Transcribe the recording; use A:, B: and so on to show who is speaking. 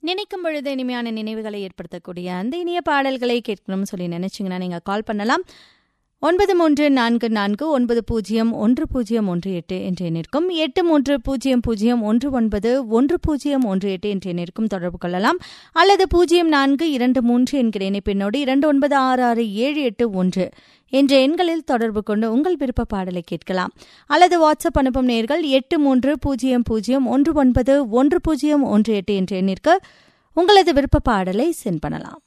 A: நினைக்கும் பொழுது இனிமையான நினைவுகளை ஏற்படுத்தக்கூடிய அந்த இனிய பாடல்களை கேட்கணும்னு சொல்லி நினைச்சீங்கன்னா நீங்க கால் பண்ணலாம் ஒன்பது மூன்று நான்கு நான்கு ஒன்பது பூஜ்ஜியம் ஒன்று பூஜ்ஜியம் ஒன்று எட்டு என்ற எண்ணிற்கும் எட்டு மூன்று பூஜ்ஜியம் பூஜ்ஜியம் ஒன்று ஒன்பது ஒன்று பூஜ்ஜியம் ஒன்று எட்டு என்ற எண்ணிற்கும் தொடர்பு கொள்ளலாம் அல்லது பூஜ்ஜியம் நான்கு இரண்டு மூன்று என்கிற இணைப்பினோடு இரண்டு ஒன்பது ஆறு ஆறு ஏழு எட்டு ஒன்று என்ற எண்களில் தொடர்பு கொண்டு உங்கள் விருப்ப பாடலை கேட்கலாம் அல்லது வாட்ஸ்அப் அனுப்பும் நேர்கள் எட்டு மூன்று பூஜ்ஜியம் பூஜ்ஜியம் ஒன்று ஒன்பது ஒன்று பூஜ்ஜியம் ஒன்று எட்டு என்ற எண்ணிற்கு உங்களது விருப்ப பாடலை சென்ட் பண்ணலாம்